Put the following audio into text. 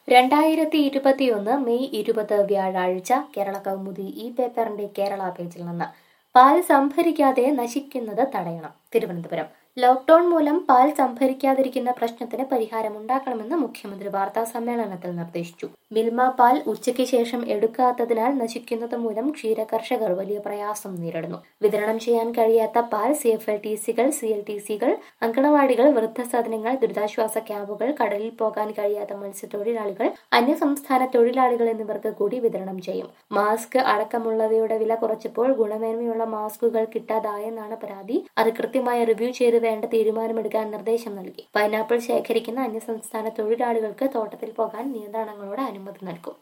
രണ്ടായിരത്തി ഇരുപത്തിയൊന്ന് മെയ് ഇരുപത് വ്യാഴാഴ്ച കേരള കൗമുദി ഈ പേപ്പറിന്റെ കേരള പേജിൽ നിന്ന് പാൽ സംഭരിക്കാതെ നശിക്കുന്നത് തടയണം തിരുവനന്തപുരം ലോക്ഡൌൺ മൂലം പാൽ സംഭരിക്കാതിരിക്കുന്ന പ്രശ്നത്തിന് പരിഹാരമുണ്ടാക്കണമെന്ന് മുഖ്യമന്ത്രി വാർത്താ സമ്മേളനത്തിൽ നിർദ്ദേശിച്ചു മിൽമ പാൽ ഉച്ചയ്ക്ക് ശേഷം എടുക്കാത്തതിനാൽ നശിക്കുന്നത് മൂലം ക്ഷീര കർഷകർ വലിയ പ്രയാസം നേരിടുന്നു വിതരണം ചെയ്യാൻ കഴിയാത്ത പാൽ സി എഫ് എൽ ടി സികൾ സി എൽ ടി സികൾ അങ്കണവാടികൾ വൃദ്ധസദനങ്ങൾ ദുരിതാശ്വാസ ക്യാമ്പുകൾ കടലിൽ പോകാൻ കഴിയാത്ത മത്സ്യത്തൊഴിലാളികൾ അന്യസംസ്ഥാന തൊഴിലാളികൾ എന്നിവർക്ക് കൂടി വിതരണം ചെയ്യും മാസ്ക് അടക്കമുള്ളവയുടെ വില കുറച്ചപ്പോൾ ഗുണമേന്മയുള്ള മാസ്കുകൾ കിട്ടാതായെന്നാണ് പരാതി അത് കൃത്യമായി റിവ്യൂ ചെയ്ത് വേണ്ട തീരുമാനമെടുക്കാൻ നിർദ്ദേശം നൽകി പൈനാപ്പിൾ ശേഖരിക്കുന്ന അന്യസംസ്ഥാന തൊഴിലാളികൾക്ക് തോട്ടത്തിൽ പോകാൻ നിയന്ത്രണങ്ങളോടെ അനുമതി നൽകും